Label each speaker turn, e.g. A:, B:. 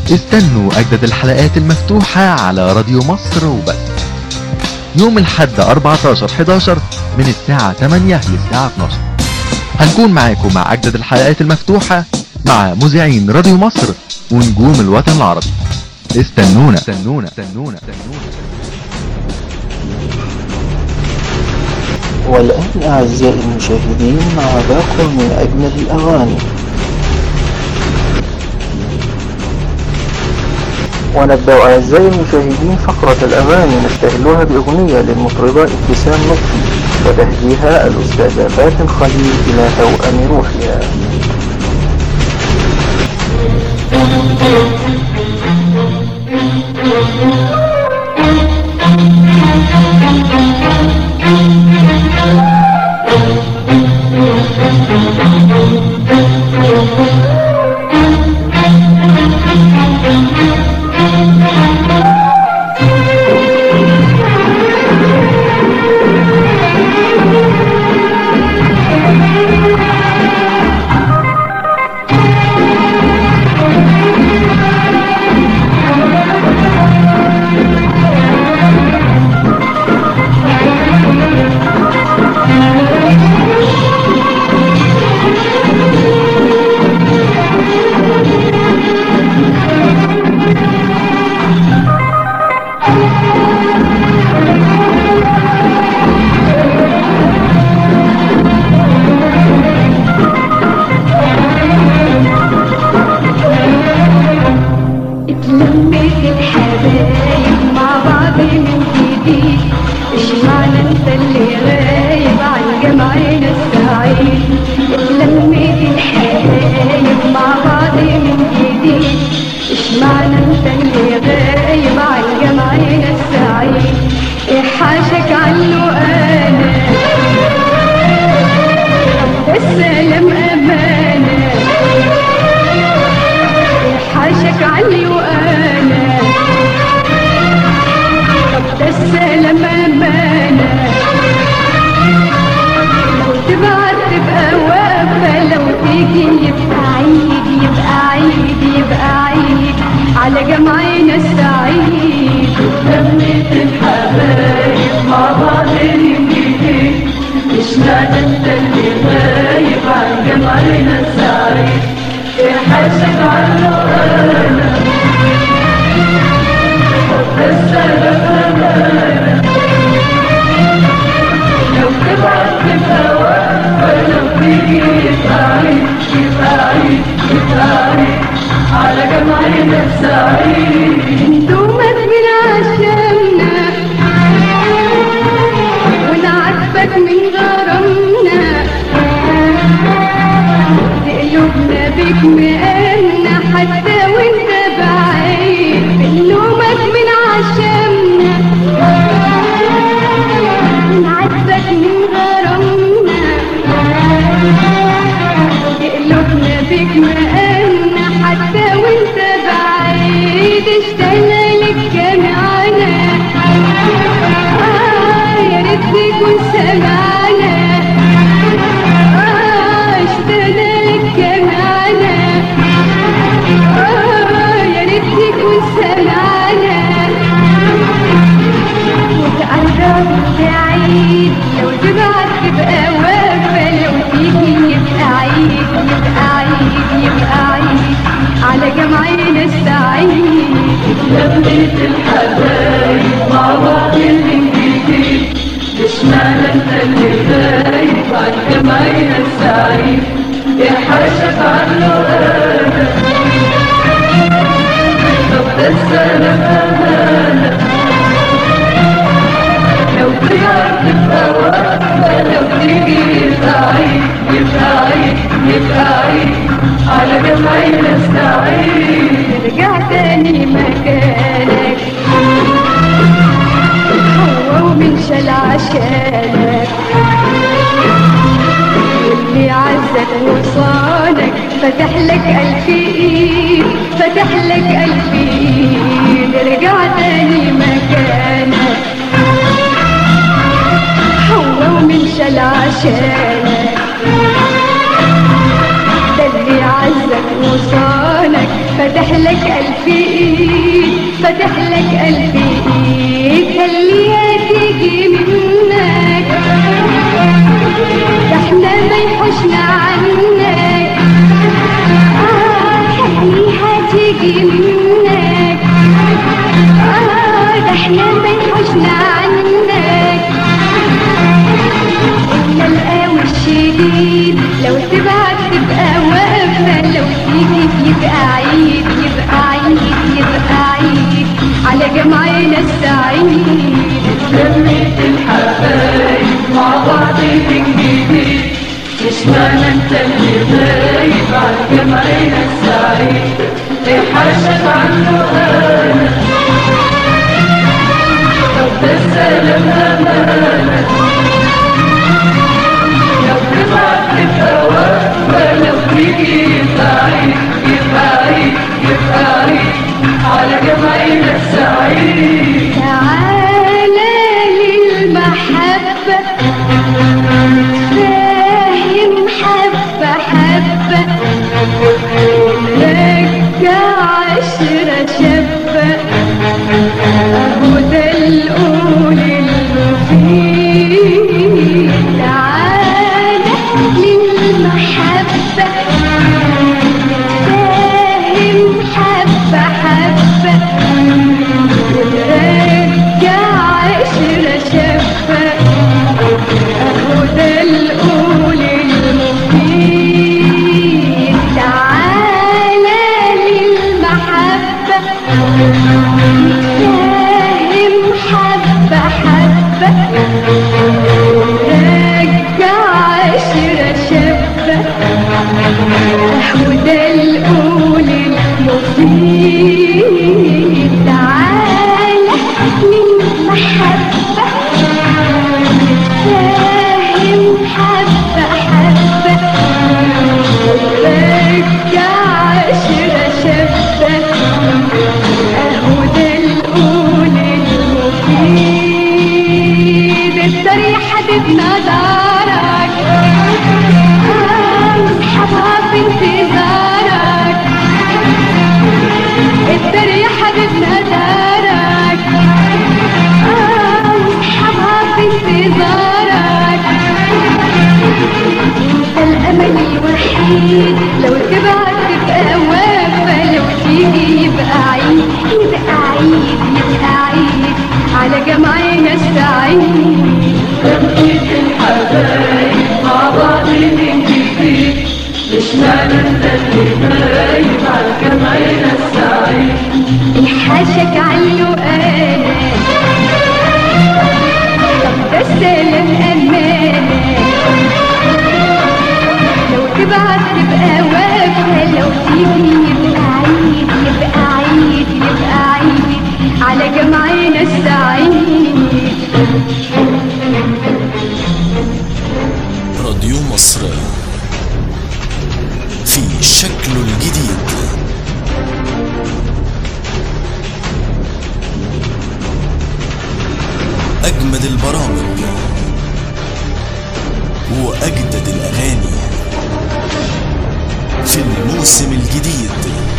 A: استنوا أجدد الحلقات المفتوحة على راديو مصر وبس يوم الحد 14 11 من الساعة 8 للساعة 12 هنكون معاكم مع أجدد الحلقات المفتوحة مع مذيعين راديو مصر ونجوم الوطن العربي استنونا استنونا استنونا استنونا
B: والآن أعزائي المشاهدين مع باقة من أجمل الأغاني ونبدأ أعزائي المشاهدين فقرة الأغاني نستهلها بأغنية للمطربة ابتسام لطفي وتهديها الأستاذة فاتن خليل إلى توأم روحها
C: اتلمت الحبايب مع بعض من جديد اشمعنى انت اللي غايب عن جمعنا السعيد اتلمت الحبايب مع بعض من جديد اشمعنى انت اللي غايب عن جمعنا السعيد احاشك عنه انا السلام امانه حاشك عني وانا طب ده السلام امانه لو تبعت تبقى واقفه لو تيجي يبقى عيد يبقى عيد يبقى عيد على جمعنا السعيد لمت الحبايب مع بعض من جديد اشمعنى انت اللي غايب عن جمعنا السعيد يحاسب عنه انا السلام امانه لو تبعت تبقى واقفه لو تيجي يبقى عيد يبقى عيد يبقى عيد على جمعنا السعيد دومك من عشمنا ونعاتبك من غرامنا قلوبنا بك مقامنا حتى وانت بعيد بنلومك من عشمنا نعاتبك من غرامنا قلوبنا بك مقامنا حتى وانت بعيد اشتقنا لك جمعنا آه يا ريت تكون سمعنا آه اشتقنا لك جمعنا آه يا ريت تكون سمعنا وتقرب بعيد لو تبعت تبقى واقفة لو تيجي يبقى عيد يبقى عيد يبقى عيد على جمعنا السعيد لمت الحبايب مع بعض من جديد اشمعنى انت اللي غايب عن جمعنا السعيد يا حاشك عنه انا طب ده السلام امانه لو طلعت تبقى واقفة لو تيجي يبقى عيد يبقى عيد يبقى عيد على جمعنا السعيد رجع تاني مكانك حوا ومن شال عشانك واللي عزك وصانك فتح لك ألف إيد فتح لك ألف إيد رجع تاني مكانك حوا ومن شال عشانك ده اللي عزك وصانك فتح لك ألف إيد فتح لك ألف إيد خليها تيجي منك ده احنا ما يحوشنا عنك آه خليها تيجي منك آه ده احنا ما يحوشنا عنك إلا القوي الشديد لو تبعت تبقى واقفة لو تيجي يبقى عيد يبقى عيد يبقى عيد على جمعنا السعيد
D: لميت الحبايب مع بعض من جديد مش معنى انت اللي غايب عن جمعنا السعيد تحاشك عنه انا طب ده السلام امانه لو تبعت تبقى واقفه لو تيجي يبقى عيد يبقى عيد يبقى عيد على جمعنا السعيد
C: تعالى للمحبة فاهم حبة حبة رجع عشرة شابة أهو ده القول المفيد تعالى للمحبة فاهم حبة حبة رجع عشرة شابة أهو ده القول المفيد تعالى للمحبة فاهم حبة حبة رجع عشرة شابة أهو ده القول المفيد تعالى للمحبة فاهم حبة حبة رجع عشرة شابة أهو ده القول المفيد الطريق حبيبنا دارك اصحابها في انتظارك الطريق حبيبنا دارك اصحابها في انتظارك انت الامل الوحيد لو تبعت تبقى واقفه لو تيجي يبقى عيد يبقى عيد يبقى عيد على جمعنا السعيد
D: لميت الحبايب مع بعض من جديد مش معنى انت اللي غايب عن جمعنا السعيد
C: يحاشك عنه انا طب ده السلام امانه لو تبعت تبقى واقفه لو تيجي يبقى عيد يبقى عيد يبقى عيد على جمعنا السعيد
E: راديو مصر في شكله الجديد أجمد البرامج وأجدد الأغاني في الموسم الجديد